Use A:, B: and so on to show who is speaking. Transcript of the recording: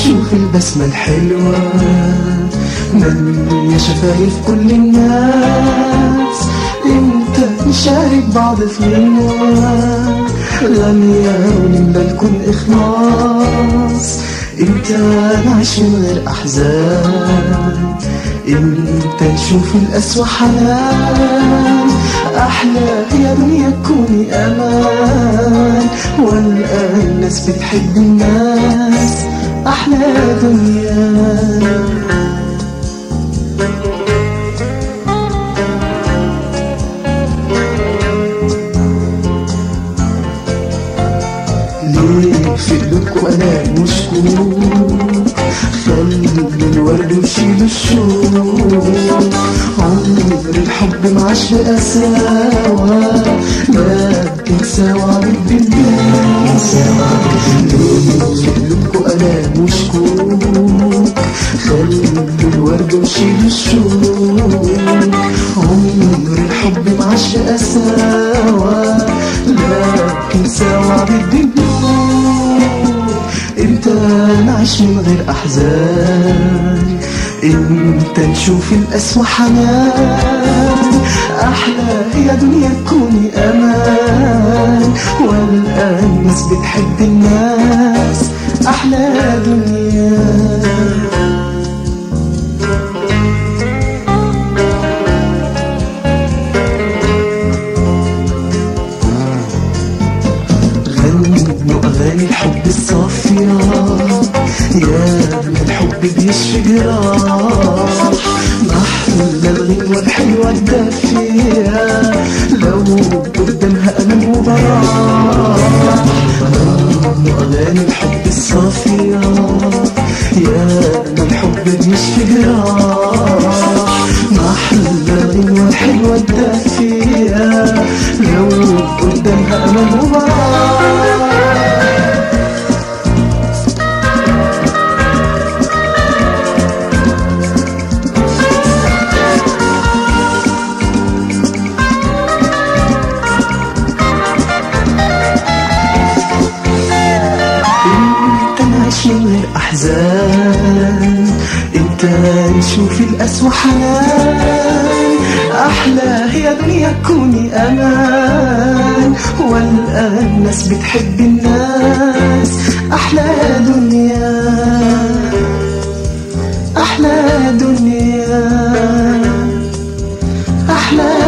A: شوف البسمة الحلوة مليا شفايف كل الناس انت نشارك بعض في غنوة غنية ونملى الكون إخلاص انت نعيش من غير أحزان انت نشوف القسوة حنان احلى يا دنيا تكوني امان والقى الناس بتحب الناس احلى دنيا ليه في قلوبكوا انا مشكوك خلوا الورد وشيل الشوق عمر الحب معاش بقساوة لكن سوا بدي الدنيا ليه في قلوبكوا انا مشكوك خلوا الورد وشيل الشوق عمر الحب معاش بقساوة لكن سوا بدي النور انت نعيش من غير احزان انت نشوف القسوة حنان احلى يا دنيا تكوني امان والقى الناس بتحب الناس احلى دنيا غنوا أغاني الحب الصافية يا من الحب بيشفي جراح محلى الغنوة الحلوة الدافية لو قدامها أمل وبراح غنوا أغاني الحب الصافية يا من الحب بيشفي جراح محلى الغنوة الحلوة الدافية لو قدامها أمل وبراح انت نعيش من غير احزان انت نشوف القسوة حنان احلى هي دنيا تكوني امان والقى الناس بتحب الناس احلى دنيا احلى دنيا احلى